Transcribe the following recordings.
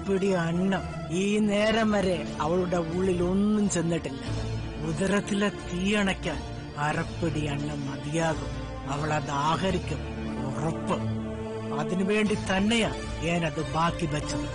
അരപ്പിടി അന്നം ഈ നേരം വരെ അവളുടെ ഉള്ളിൽ ഒന്നും ചെന്നിട്ടില്ല ഉദരത്തിലെ തീയണയ്ക്കാൻ അരപ്പിടി അന്നം മതിയാകും അവളത് ആഹരിക്കും ഉറപ്പ് അതിനുവേണ്ടി തന്നെയാ ഞാനത് ബാക്കി വെച്ചത്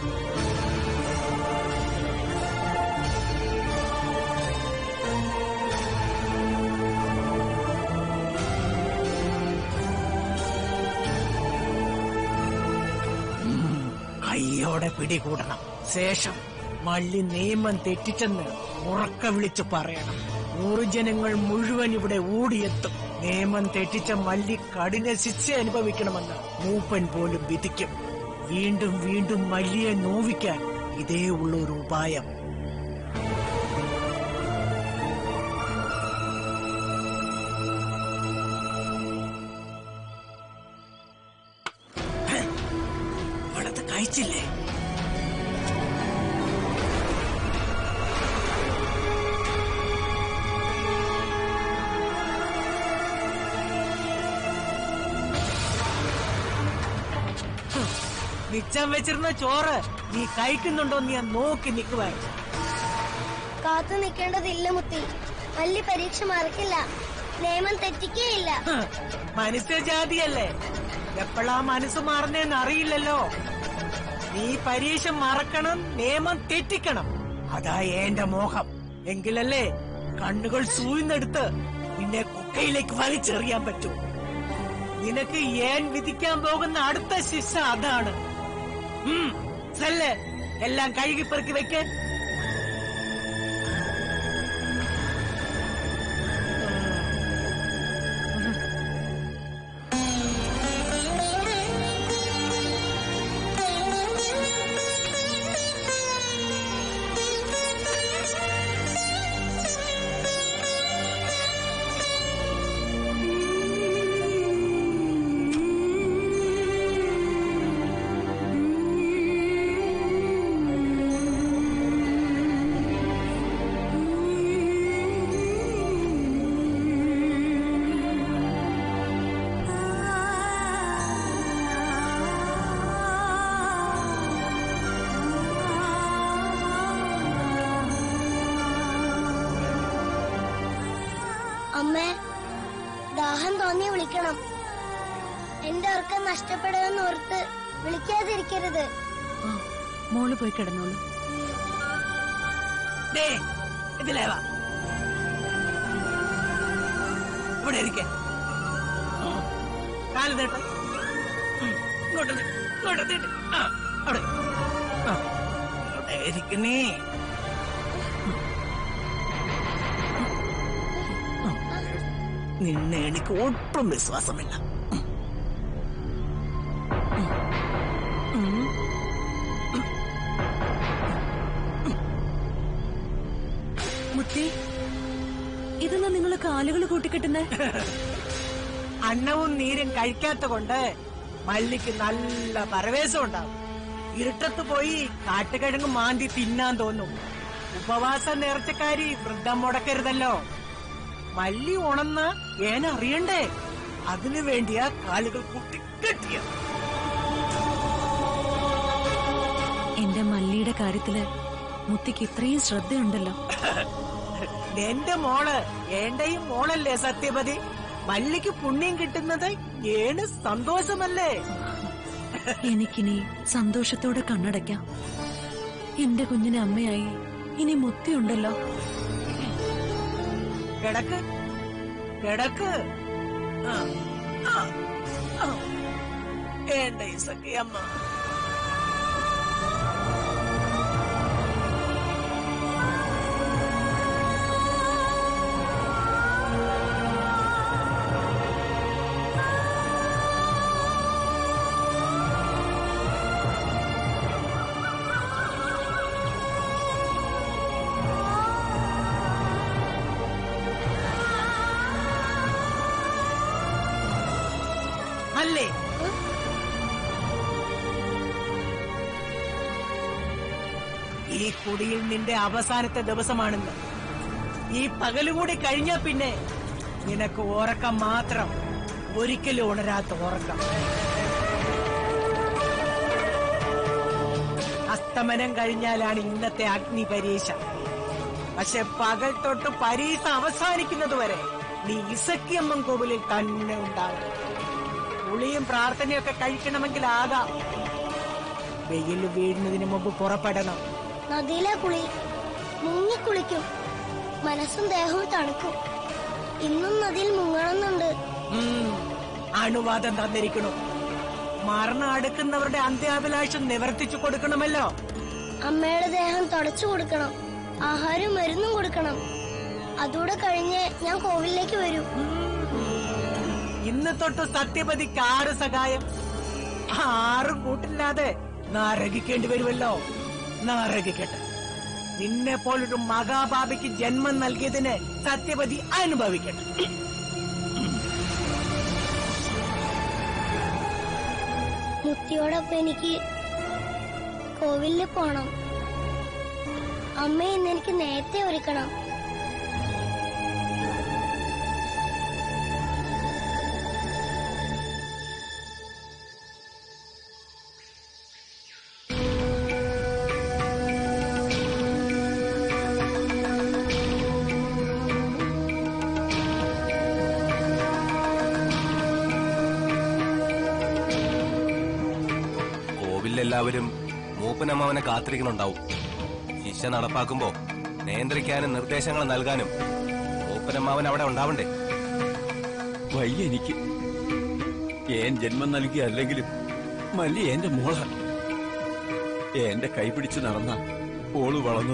കയ്യോടെ പിടികൂടണം ശേഷം മള്ളി നിയമം തെറ്റിച്ചെന്ന് ഉറക്ക വിളിച്ചു പറയണം ഊർജനങ്ങൾ മുഴുവൻ ഇവിടെ ഓടിയെത്തും നിയമം തെറ്റിച്ച മല്ലി കഠിന ശിക്ഷ അനുഭവിക്കണമെന്ന് മൂപ്പൻ പോലും വിധിക്കും വീണ്ടും വീണ്ടും മല്ലിയെ നോവിക്കാൻ ഇതേ ഉള്ള ഒരു ഉപായം അവളത് കഴിച്ചില്ലേ മിച്ചം വെച്ചിരുന്ന ചോറ് നീ കഴിക്കുന്നുണ്ടോന്ന് ഞാൻ നോക്കി നിൽക്കുവായിരുന്നു കാത്തു നിൽക്കേണ്ടതില്ല മുത്തി വല്യ പരീക്ഷ മറക്കില്ല നിയമം തെറ്റിക്കുകയില്ല ഹ്, മനുഷ്യജാതിയല്ലേ എപ്പോഴാ മനസ്സ് മാറുന്നേന്ന് അറിയില്ലല്ലോ നീ പരീക്ഷ മറക്കണം നിയമം തെറ്റിക്കണം അതാ എന്റെ മോഹം എങ്കിലല്ലേ കണ്ണുകൾ സൂഴ്ന്നെടുത്ത് നിന്നെ കുക്കയിലേക്ക് വലിച്ചെറിയാൻ പറ്റൂ നിനക്ക് ഏൻ വിധിക്കാൻ പോകുന്ന അടുത്ത ശിക്ഷ അതാണ് ഉം, ചെല്ല് എല്ലാം കഴുകിപ്പെറുക്കി വെക്കാൻ അമ്മേ ദാഹം തോന്നി വിളിക്കണം എന്റെ ഉറക്കം നഷ്ടപ്പെടുമെന്ന് ഓർത്ത് വിളിക്കാതിരിക്കരുത് ആ മോള് പോയി കിടന്നോളൂ ദേ, ഇതിലേ വാ ഇവിടെ ഇരിക്കെ കാല് നീട്ട് ഉം, ഇങ്ങോട്ട് നീ- ഇങ്ങോട്ട് നീട്ട് ആ, അവിടെ ആ, ഇവിടെ ഇരിക്കണേ നിന്നെ എനിക്ക് ഒട്ടും വിശ്വാസമില്ല മുത്തി ഇതെന്നാ നിങ്ങള് കാലുകൾ കൂട്ടിക്കെട്ടുന്നേ അന്നവും നീരും കഴിക്കാത്ത കൊണ്ട് മല്ലിക്ക് നല്ല പരവേശം ഉണ്ടാവും ഇരുട്ടത്ത് പോയി കാട്ടുകിഴങ്ങ് മാന്തി തിന്നാൻ തോന്നും ഉപവാസ നേർച്ചക്കാരി വൃദ്ധം മുടക്കരുതല്ലോ മല്ലി ഉണന്ന് ഏന അറിയണ്ടേ അതിനു വേണ്ടിയാ കാലുകൾ കുട്ടിക്കെട്ടിയത് എന്റെ മല്ലിയുടെ കാര്യത്തില് മുത്തിക്ക് ഇത്രയും ശ്രദ്ധയുണ്ടല്ലോ എന്റെ മോള് എന്റെയും മോളല്ലേ സത്യപതി മല്ലിക്ക് പുണ്യം കിട്ടുന്നത് ഏണ് സന്തോഷമല്ലേ എനിക്കിനി സന്തോഷത്തോടെ കണ്ണടയ്ക്കാം എന്റെ കുഞ്ഞിന് അമ്മയായി ഇനി മുത്തിയുണ്ടല്ലോ കിടക്ക് കിടക്ക് ആ, ആ, ആ. എന്റെ ഇസക്കിയമ്മ അല്ലേ ഈ കുടിയിൽ നിന്റെ അവസാനത്തെ ദിവസമാണെന്ന് ഈ പകലുകൂടി കഴിഞ്ഞാ പിന്നെ നിനക്ക് ഉറക്കം മാത്രം ഒരിക്കലും ഉണരാത്ത ഉറക്കം അസ്തമനം കഴിഞ്ഞാലാണ് ഇന്നത്തെ അഗ്നി പരീക്ഷ പക്ഷെ പകൽ തൊട്ട് പരീക്ഷ അവസാനിക്കുന്നത് വരെ നീ ഇസക്കിയമ്മൻ കോവിലിൽ തന്നെ ഉണ്ടാകണം കുളിയും പ്രാർത്ഥനയൊക്കെ കഴിക്കണമെങ്കിൽ ആകാം വെയിൽ വീഴുന്നതിന് മുമ്പ് പുറപ്പെടണം നദിയിലെ കുളി മുങ്ങിക്കുളിക്കും മനസ്സും ദേഹവും തണുക്കും ഇന്നും നദിയിൽ മുങ്ങണമെന്നുണ്ട് ഉം, അണുവാദം തന്നിരിക്കണു മരണം അടുക്കുന്നവരുടെ അന്ത്യാഭിലാഷം നിവർത്തിച്ചു കൊടുക്കണമല്ലോ അമ്മയുടെ ദേഹം തുടച്ചു കൊടുക്കണം ആഹാരവും മരുന്നും കൊടുക്കണം അതൂടെ കഴിഞ്ഞ് ഞാൻ കോവിലിലേക്ക് വരൂ ഇന്ന് തൊട്ട് സത്യപതിക്ക് ആറ് സഹായം ആറും കൂട്ടില്ലാതെ നാരകിക്കേണ്ടി വരുമല്ലോ നാരകിക്കട്ടെ നിന്നെ പോലൊരു മഹാഭാപിക്ക് ജന്മം നൽകിയതിന് സത്യപതി അനുഭവിക്കട്ടെ മുത്തിയോടൊപ്പം എനിക്ക് കോവിലിൽ പോണം അമ്മ ഇന്ന് എനിക്ക് നേരത്തെ ഒരുക്കണം കോവിലെല്ലാവരും മൂപ്പനമ്മാവനെ കാത്തിരിക്കണുണ്ടാവും ശിക്ഷ നടപ്പാക്കുമ്പോ നിയന്ത്രിക്കാനും നിർദ്ദേശങ്ങൾ നൽകാനും മൂപ്പനമ്മാവൻ അവിടെ ഉണ്ടാവണ്ടേ വയ്യ എനിക്ക് ഏൻ ജന്മം നൽകിയ അല്ലെങ്കിലും മല്ലി എന്റെ മോള എന്റെ കൈപിടിച്ച് നടന്ന ഓള് വളർന്നു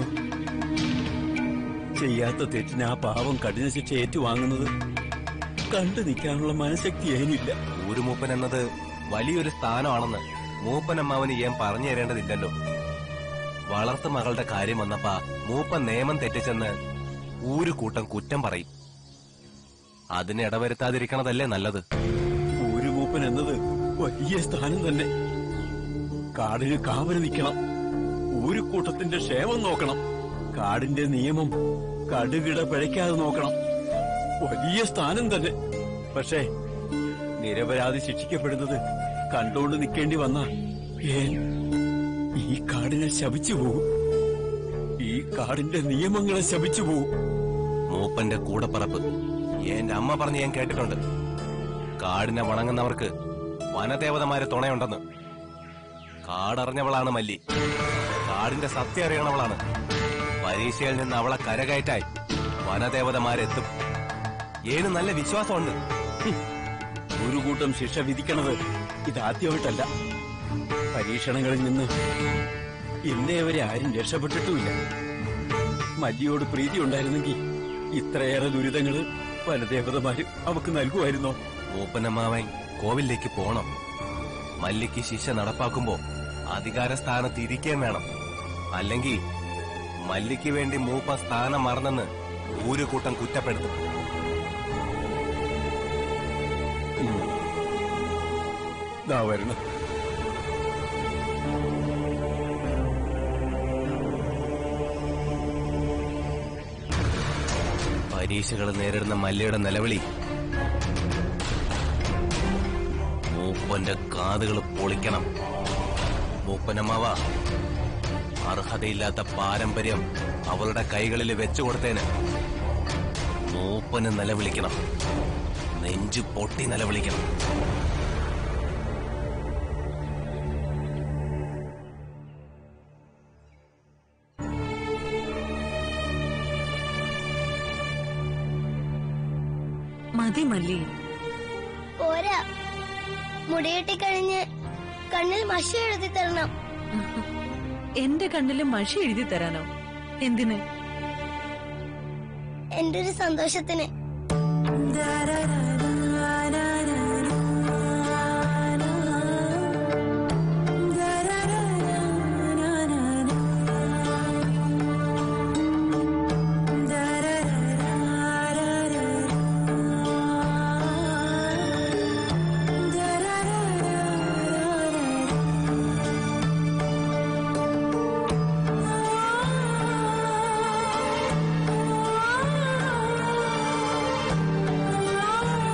ചെയ്യാത്ത തെറ്റിന് ആ പാവം കഠിന ശിക്ഷ ഏറ്റുവാങ്ങുന്നത് കണ്ടു നിൽക്കാനുള്ള മനഃശക്തി ഏനില്ല ഊരുമൂപ്പൻ എന്നത് വലിയൊരു സ്ഥാനമാണെന്ന് മൂപ്പനമ്മാവന് ഞാൻ പറഞ്ഞു തരേണ്ടതില്ലല്ലോ വളർത്തു മകളുടെ കാര്യം വന്നപ്പാ മൂപ്പൻ നിയമം തെറ്റിച്ചെന്ന് ഊരുകൂട്ടം കുറ്റം പറയും അതിന് ഇടവരുത്താതിരിക്കണതല്ലേ നല്ലത് ഊരുമൂപ്പൻ എന്നത് വലിയ സ്ഥാനം തന്നെ കാടിന് കാവല് നിൽക്കണം ഊരുകൂട്ടത്തിന്റെ ക്ഷേമം നോക്കണം കാടിന്റെ നിയമം കടുകിട പിഴയ്ക്കാതെ നോക്കണം വലിയ സ്ഥാനം തന്നെ പക്ഷേ നിരപരാധി ശിക്ഷിക്കപ്പെടുന്നത് കണ്ടുകൊണ്ട് നിൽക്കേണ്ടി വന്ന ഏൻ ഈ കാടിനെ ശപിച്ചു പോകും ഈ കാടിന്റെ നിയമങ്ങളെ ശപിച്ചു പോകും മൂപ്പന്റെ കൂടപ്പറപ്പ് എന്റെ അമ്മ പറഞ്ഞ് ഞാൻ കേട്ടിട്ടുണ്ട് കാടിനെ വണങ്ങുന്നവർക്ക് വനദേവതമാര് തുണയുണ്ടെന്ന് കാടറിഞ്ഞവളാണ് മല്ലി കാടിന്റെ സത്യം അറിയണവളാണ് പരീക്ഷയിൽ നിന്ന് അവളെ കരകയറ്റായി വനദേവതമാരെത്തും ഏന് നല്ല വിശ്വാസമുണ്ട് ഒരു കൂട്ടം ശിക്ഷ വിധിക്കണത് ഇതാദ്യമായിട്ടല്ല പരീക്ഷണങ്ങളിൽ നിന്ന് ഇന്നേ വരെ ആരും രക്ഷപ്പെട്ടിട്ടുമില്ല മല്ലിയോട് പ്രീതി ഉണ്ടായിരുന്നെങ്കിൽ ഇത്രയേറെ ദുരിതങ്ങള് വനദേവതമാര് അവക്ക് നൽകുമായിരുന്നോ മൂപ്പനമ്മാവൻ കോവിലേക്ക് പോണം മല്ലിക്ക് ശിക്ഷ നടപ്പാക്കുമ്പോ അധികാര സ്ഥാനത്ത് ഇരിക്കുകയും വേണം അല്ലെങ്കിൽ മല്ലിക്ക് വേണ്ടി മൂപ്പ സ്ഥാനം മറന്നെന്ന് ഊരുകൂട്ടം കുറ്റപ്പെടുത്തും ഉം. ദാ വരണം പരീക്ഷകൾ നേരിടുന്ന മല്ലിയുടെ നിലവിളി മൂപ്പന്റെ കാതുകൾ പൊളിക്കണം മൂപ്പനമ്മാവ അർഹതയില്ലാത്ത പാരമ്പര്യം അവളുടെ കൈകളിൽ വെച്ചു കൊടുത്തേന് മൂപ്പന് നിലവിളിക്കണം നെഞ്ചു പൊട്ടി നിലവിളിക്കണം മതി മല്ലി പോരാ മുടിയെട്ടി കഴിഞ്ഞ് കണ്ണിൽ മഷി എഴുതി തരണം എന്റെ കണ്ണില് മഷി എഴുതി തരാനോ എന്തിന് എന്റെ ഒരു സന്തോഷത്തിന് ആ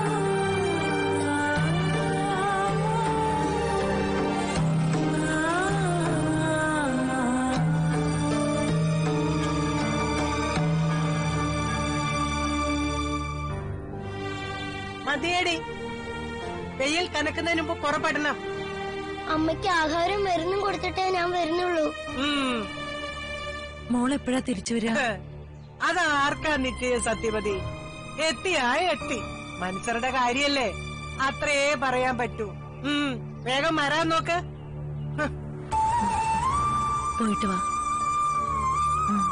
അതേടി വെയിൽ കനക്കുന്നതിന് മുമ്പ് പുറപ്പെടണം അമ്മയ്ക്ക് ആഹാരം മരുന്നും കൊടുത്തിട്ടേ ഞാൻ വരുന്നുള്ളൂ ഉം. മോൾ എപ്പോഴാ തിരിച്ചു വരിക ഹ്. അതാർക്കാ നിശ്ചയം സത്യവതി എത്തിയാ എത്തി മനുഷ്യരുടെ കാര്യല്ലേ അത്രേ പറയാൻ പറ്റൂ ഉം വേഗം വരാൻ നോക്ക് ഹ്. പോയിട്ട് വാ ഉം.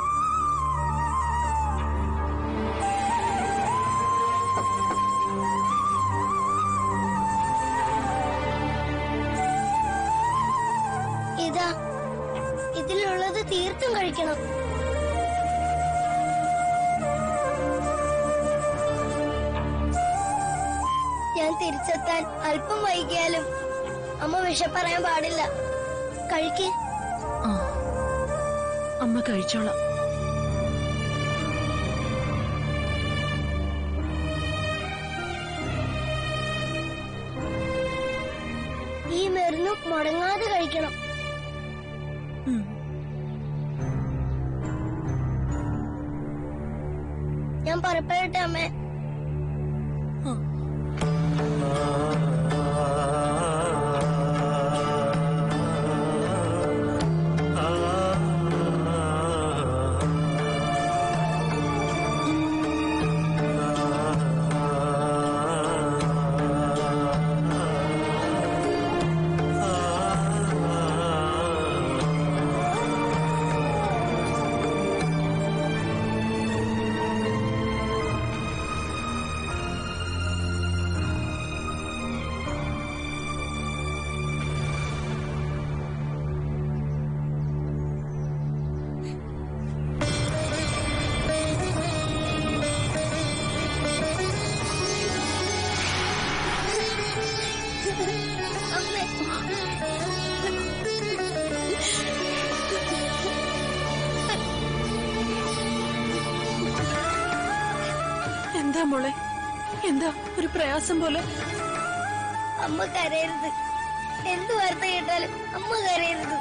ഇതാ ഇതിലുള്ളത് തീർത്തും കഴിക്കണം ഞാൻ തിരിച്ചെത്താൻ അല്പം വൈകിയാലും അമ്മ വിഷപ്പറയാൻ പാടില്ല കഴിക്ക് ആ അമ്മ കഴിച്ചോളാം ഈ മരുന്നും മുടങ്ങാതെ കഴിക്കണം ഉം. ഞാൻ പുറപ്പെടട്ടെ അമ്മേ ആ. അമ്മേ എന്താ മോളെ എന്താ ഒരു പ്രയാസം പോലെ അമ്മ കരയരുത് എന്ത് വാർത്ത കേട്ടാലും അമ്മ കരയരുത്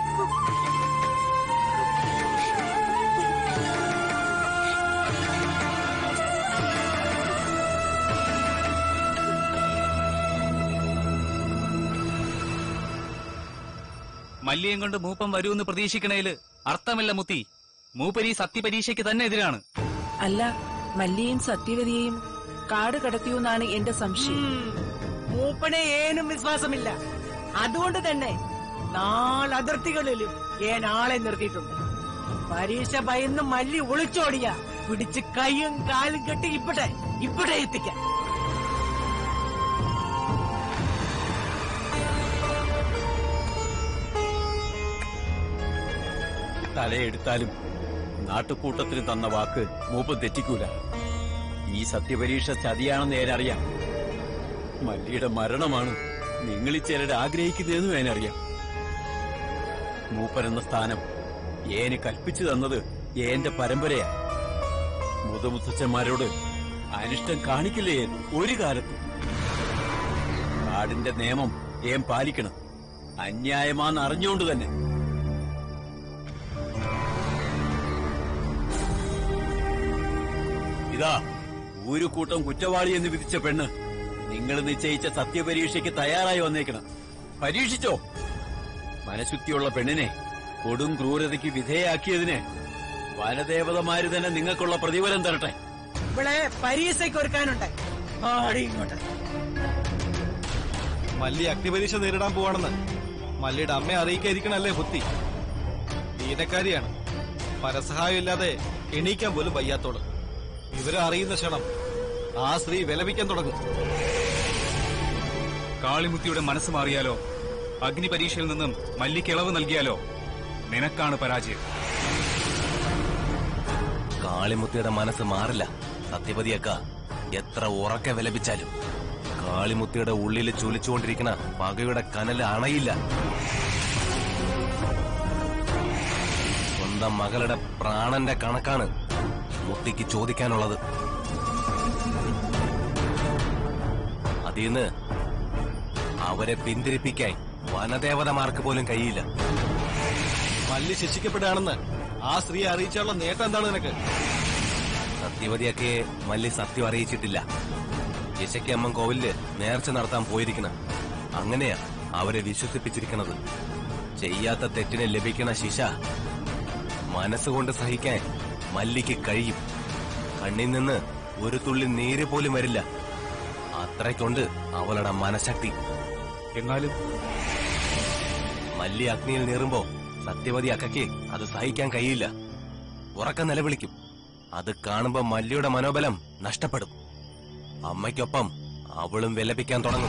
മല്ലിയം കൊണ്ട് മൂപ്പം വരുമെന്ന് പ്രതീക്ഷിക്കണേല് അർത്ഥമില്ല മുത്തി മൂപ്പരി സത്യപരീക്ഷയ്ക്ക് തന്നെ എതിരാണ് അല്ല മല്ലിയും സത്യവതിയെയും കാട് കടത്തിയൂന്നാണ് എന്റെ സംശയം ഉം. മൂപ്പനെ ഏനും വിശ്വാസമില്ല അതുകൊണ്ട് തന്നെ നാലതിർത്തികളിലും ഏൻ ആളെ നിർത്തിയിട്ടുണ്ട് പരീക്ഷ ഭയന്ന് മല്ലി ഒളിച്ചോടിയ പിടിച്ച് കൈയും കാലും കെട്ടി ഇപ്പട്ടെ ഇപ്പട്ടെ എത്തിക്കാം തലയെടുത്താലും നാട്ടുകൂട്ടത്തിന് തന്ന വാക്ക് മൂപ്പ് തെറ്റിക്കൂല ഈ സത്യപരീക്ഷ ചതിയാണെന്ന് ഏനറിയാം മല്ലിയുടെ മരണമാണ് നിങ്ങളിൽ ചിലർ ആഗ്രഹിക്കുന്നതെന്നും ഏനറിയാം മൂപ്പരെന്ന സ്ഥാനം ഏന് കൽപ്പിച്ചു തന്നത് ഏന്റെ പരമ്പരയാ മുതമുത്തച്ഛന്മാരോട് അനിഷ്ടം കാണിക്കില്ലേ ഏൻ ഒരു കാലത്തും നാടിന്റെ നിയമം ഏൻ പാലിക്കണം അന്യായമാന്ന് അറിഞ്ഞുകൊണ്ട് തന്നെ ഇതാ ഒരു കൂട്ടം കുറ്റവാളി എന്ന് വിധിച്ച പെണ്ണ് നിങ്ങൾ നിശ്ചയിച്ച സത്യപരീക്ഷയ്ക്ക് തയ്യാറായി വന്നേക്കണം പരീക്ഷിച്ചോ മനഃശുദ്ധിയുള്ള പെണ്ണിനെ കൊടും ക്രൂരതയ്ക്ക് വിധേയാക്കിയതിന് വനദേവതമാര് തന്നെ നിങ്ങൾക്കുള്ള പ്രതിഫലം തരട്ടെ ഇവിടെ പരീക്ഷയ്ക്ക് ഒരുക്കാനുണ്ട് ആടി ഇങ്ങോട്ട് മല്ലി അഗ്നിപരീക്ഷ നേരിടാൻ പോവാണെന്ന് മല്ലിയുടെ അമ്മയെ അറിയിക്കാതിരിക്കണല്ലേ ബുദ്ധി ദീനക്കാരിയാണ് പരസഹായം ഇല്ലാതെ എണീക്കാൻ പോലും വയ്യാത്തോട് വിവരം അറിയുന്ന ക്ഷണം ആ സ്ത്രീ വിലപിക്കാൻ തുടങ്ങും കാളിമുത്തിയുടെ മനസ്സ് മാറിയാലോ അഗ്നി പരീക്ഷയിൽ നിന്നും മല്ലിക്ക് ഇളവ് നൽകിയാലോ നിനക്കാണ് പരാജയം കാളിമുത്തിയുടെ മനസ്സ് മാറില്ല സത്യപതിയക്ക എത്ര ഉറക്കെ വിലപിച്ചാലും കാളിമുത്തിയുടെ ഉള്ളിൽ ചുലിച്ചുകൊണ്ടിരിക്കുന്ന പകയുടെ കനല് അണയില്ല സ്വന്തം മകളുടെ പ്രാണന്റെ കണക്കാണ് മുത്തിക്ക് ചോദിക്കാനുള്ളത് അതിന്ന് അവരെ പിന്തിരിപ്പിക്കാൻ വനദേവതമാർക്ക് പോലും കഴിയില്ല മല്ലി ശിക്ഷിക്കപ്പെടുകയാണെന്ന് ആ സ്ത്രീയെ അറിയിച്ചാലുള്ള നേട്ടം എന്താണ് നിനക്ക് സത്യവതിയൊക്കെ മല്ലി സത്യം അറിയിച്ചിട്ടില്ല യശയ്ക്കമ്മൻ കോവിലില് നേർച്ച നടത്താൻ പോയിരിക്കണം അങ്ങനെയാ അവരെ വിശ്വസിപ്പിച്ചിരിക്കുന്നത് ചെയ്യാത്ത തെറ്റിന് ലഭിക്കണ ശിക്ഷ മനസ്സുകൊണ്ട് സഹിക്കാൻ മല്ലിക്ക് കഴിയും കണ്ണിൽ നിന്ന് ഒരു തുള്ളി നീര് പോലും വരില്ല അത്രയ്ക്കൊണ്ട് അവളുടെ മനഃശക്തി എന്നാലും മല്ലി അഗ്നിയിൽ നീറുമ്പോ സത്യവതി അക്കയ്ക്ക് അത് സഹിക്കാൻ കഴിയില്ല ഉറക്ക നിലവിളിക്കും അത് കാണുമ്പോ മല്ലിയുടെ മനോബലം നഷ്ടപ്പെടും അമ്മയ്ക്കൊപ്പം അവളും വിലപിക്കാൻ തുടങ്ങും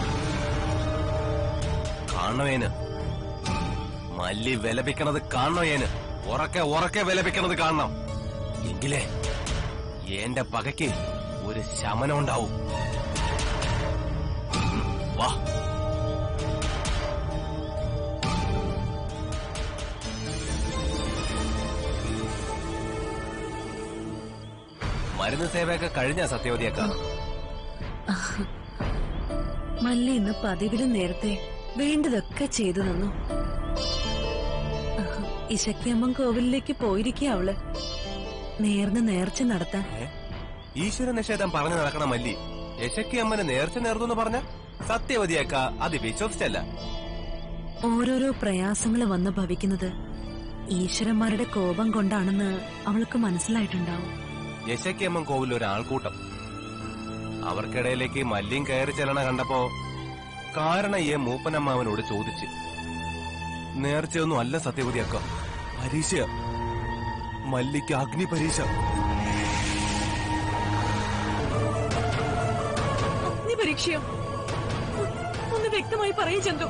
കാണണേന് മല്ലി വിലപിക്കണത് കാണണേന് ഉറക്കെ ഉറക്കെ വിലപിക്കണത് കാണണം എങ്കിലേ എന്റെ പകയ്ക്ക് ഒരു ശമനം ഉണ്ടാവും വാ മരുന്ന് സേവയൊക്കെ കഴിഞ്ഞ സത്യവതിയൊക്കെ മല്ലി ഇന്ന് പതിവിലും നേരത്തെ വേണ്ടതൊക്കെ ചെയ്തു തന്നു ഇശക്കിയമ്മൻ കോവിലിലേക്ക് പോയിരിക്കുക അവള് നേർന്ന് നേർച്ച നടത്താൻ ഈശ്വര നിഷേധം പറഞ്ഞു നടക്കണ മല്ലി യശക്കി അമ്മനെ നേർച്ച നേർന്നു പറഞ്ഞ സത്യവതിയൊക്ക അത് വിശ്വസിച്ചല്ല ഓരോരോ പ്രയാസങ്ങൾ വന്ന് ഭവിക്കുന്നത് ഈശ്വരന്മാരുടെ കോപം കൊണ്ടാണെന്ന് അവൾക്ക് മനസ്സിലായിട്ടുണ്ടാവും യശക്കി അമ്മൻ കോവിൽ ഒരു ആൾക്കൂട്ടം അവർക്കിടയിലേക്ക് മല്ലിയും കയറി ചെല്ലണ കണ്ടപ്പോ കാരണം ഈ മൂപ്പനമ്മാവനോട് ചോദിച്ച് നേർച്ചയൊന്നും അല്ല സത്യവതിയക്ക പരീക്ഷ മല്ലിക്ക് അഗ്നി പരീക്ഷ നീ പരീക്ഷയോ ഒന്ന് വ്യക്തമായി പറയും ചന്തു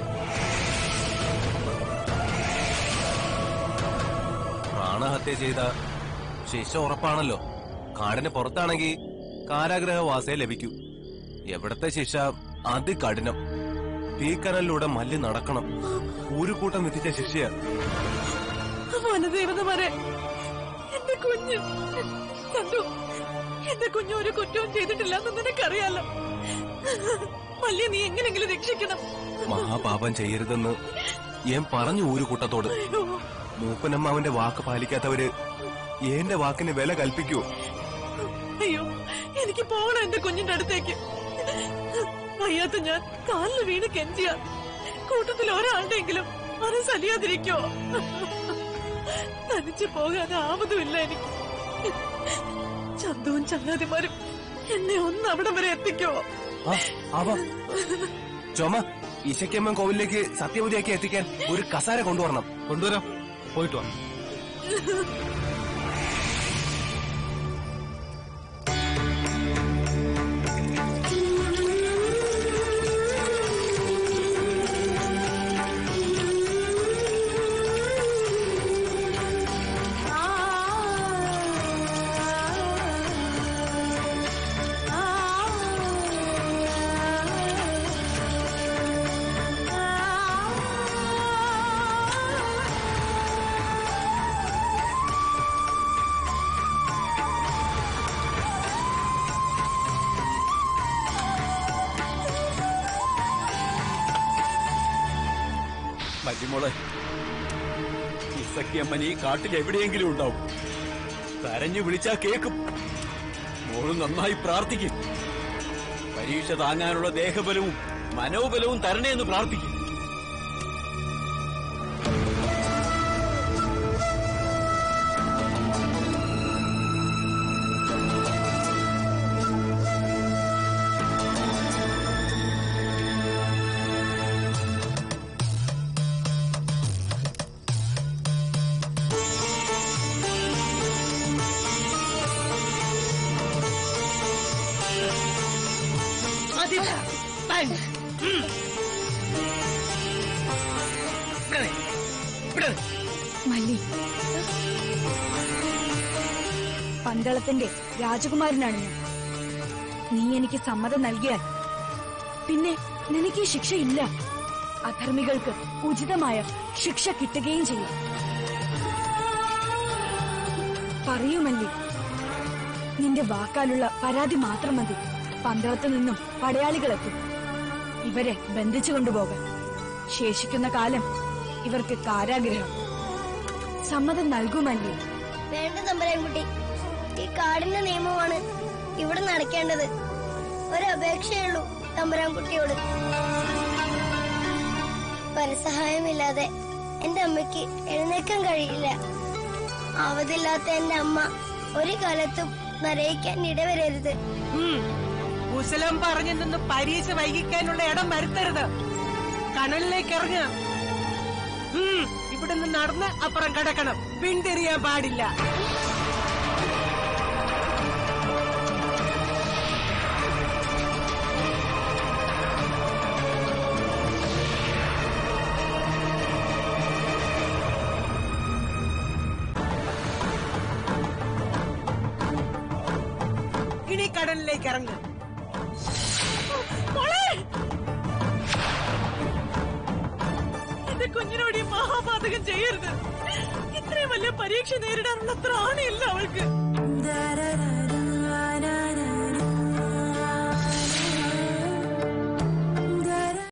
പ്രാണഹത്യ ചെയ്ത ശിക്ഷ ഉറപ്പാണല്ലോ കാടിന് പുറത്താണെങ്കിൽ കാരാഗ്രഹവാസേ ലഭിക്കൂ എവിടത്തെ ശിക്ഷ അതികഠിനം തീക്കനലിലൂടെ മല്ലി നടക്കണം ഊരുകൂട്ടം വിധിച്ച ശിക്ഷയാ വനദേവതമാരെ എന്റെ കുഞ്ഞ് കണ്ടു എന്റെ കുഞ്ഞ് ഒരു കുറ്റവും ചെയ്തിട്ടില്ലെന്ന് നിനക്കറിയാലോ മല്യ നീ എങ്ങനെങ്കിലും രക്ഷിക്കണം മഹാപാപം ചെയ്യരുതെന്ന് ഞാൻ പറഞ്ഞു ഊരുകൂട്ടത്തോട് അയ്യോ, മൂപ്പനമ്മാവന്റെ വാക്ക് പാലിക്കാത്തവര് എന്റെ വാക്കിന് വില കൽപ്പിക്കൂ അയ്യോ എനിക്ക് പോകണം എന്റെ കുഞ്ഞിന്റെ അടുത്തേക്ക് വയ്യാത്ത ഞാൻ കാലിൽ വീണ് കെഞ്ചിയ കൂട്ടത്തിൽ ഒരാളുടെയെങ്കിലും മനസ്സലിയാതിരിക്കോ തനിച്ചു പോകാൻ ആവതുമില്ല എനിക്ക് ചന്തുവും ചങ്ങാതിമാരും എന്നെ ഒന്ന് അവിടെ വരെ എത്തിക്കോ ആ, ആവാ. ചുമ ഈശയ്ക്കമ്മൻ കോവിലേക്ക് സത്യവതിയാക്കി എത്തിക്കാൻ ഒരു കസാര കൊണ്ടുവരണം കൊണ്ടുവരാം പോയിട്ട് വാ മല്ലിമോളെ ഇസക്കിയമ്മൻ ഈ കാട്ടിൽ എവിടെയെങ്കിലും ഉണ്ടാവും കരഞ്ഞു വിളിച്ചാ കേക്കും മോള് നന്നായി പ്രാർത്ഥിക്കും പരീക്ഷ താങ്ങാനുള്ള ദേഹബലവും മനോബലവും തരണേ എന്ന് പ്രാർത്ഥിക്കും മല്ലി പന്തളത്തിന്റെ രാജകുമാരനാണ് ഞാൻ നീ എനിക്ക് സമ്മതം നൽകിയാൽ പിന്നെ നിനക്ക് ഈ ശിക്ഷ ഇല്ല അധർമ്മികൾക്ക് ഉചിതമായ ശിക്ഷ കിട്ടുകയും ചെയ്യും പറയൂ മല്ലി നിന്റെ വാക്കാലുള്ള പരാതി മാത്രം മതി പന്തളത്തു നിന്നും പടയാളികളെത്തും ഇവരെ ബന്ധിച്ചു കൊണ്ടുപോകാൻ ശേഷിക്കുന്ന കാലം ഇവർക്ക് കാരാഗ്രഹം സമ്മതം നൽകുമല്ലേ വേണ്ട തമ്പരാൻകുട്ടി ഈ കാടിന്റെ നിയമമാണ് ഇവിടെ നടക്കേണ്ടത് ഒരപേക്ഷയുള്ളൂ തമ്പുരാൻ കുട്ടിയോട് പരസഹായമില്ലാതെ എന്റെ അമ്മയ്ക്ക് എഴുന്നേക്കാൻ കഴിയില്ല ആവതില്ലാത്ത എന്റെ അമ്മ ഒരു കാലത്തും നരയിക്കാൻ ഇടവരരുത് ഉം. കുശലം പറഞ്ഞു നിന്ന് പരീക്ഷ വൈകിക്കാനുള്ള ഇടം വരുത്തരുത് കനലിലേക്ക് ഇറങ്ങുക ഉം. ഇവിടുന്ന് നടന്ന് അപ്പുറം കിടക്കണം പിന്തിരിയാൻ പാടില്ല ഇനി കടലിലേക്ക് ഇറങ്ങുക എന്റെ കുഞ്ഞിനോട് ഈ മഹാപാതകം ചെയ്യരുത് ഇത്രയും വലിയ പരീക്ഷ നേരിടാനുള്ള ത്രാണിയില്ല അവൾക്ക്